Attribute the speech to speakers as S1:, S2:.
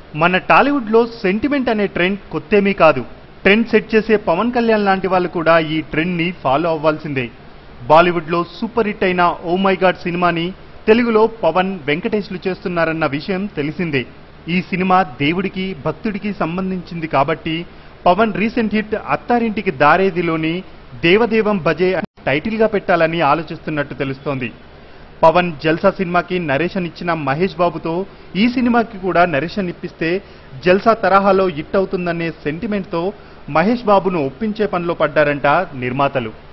S1: మన టాలీవుడ్లో సెంటిమెంట్ అనే ట్రెండ్ కొత్తేమీ కాదు ట్రెండ్ సెట్ చేసే పవన్ కళ్యాణ్ లాంటి వాళ్ళు కూడా ఈ ట్రెండ్ని ఫాలో అవ్వాల్సిందే బాలీవుడ్లో సూపర్ హిట్ అయిన ఓ మై గాడ్ సినిమాని తెలుగులో పవన్ వెంకటేష్లు చేస్తున్నారన్న విషయం తెలిసిందే ఈ సినిమా దేవుడికి భక్తుడికి సంబంధించింది కాబట్టి పవన్ రీసెంట్ హిట్ అత్తారింటికి దారేదిలోని దేవదేవం భజే అని టైటిల్గా పెట్టాలని ఆలోచిస్తున్నట్టు తెలుస్తోంది పవన్ జల్సా సినిమాకి నరేషన్ ఇచ్చిన మహేష్ బాబుతో ఈ సినిమాకి కూడా నరేషన్ ఇప్పిస్తే జల్సా తరహాలో హిట్ అవుతుందనే సెంటిమెంట్తో మహేష్ బాబును ఒప్పించే పనిలో పడ్డారంట నిర్మాతలు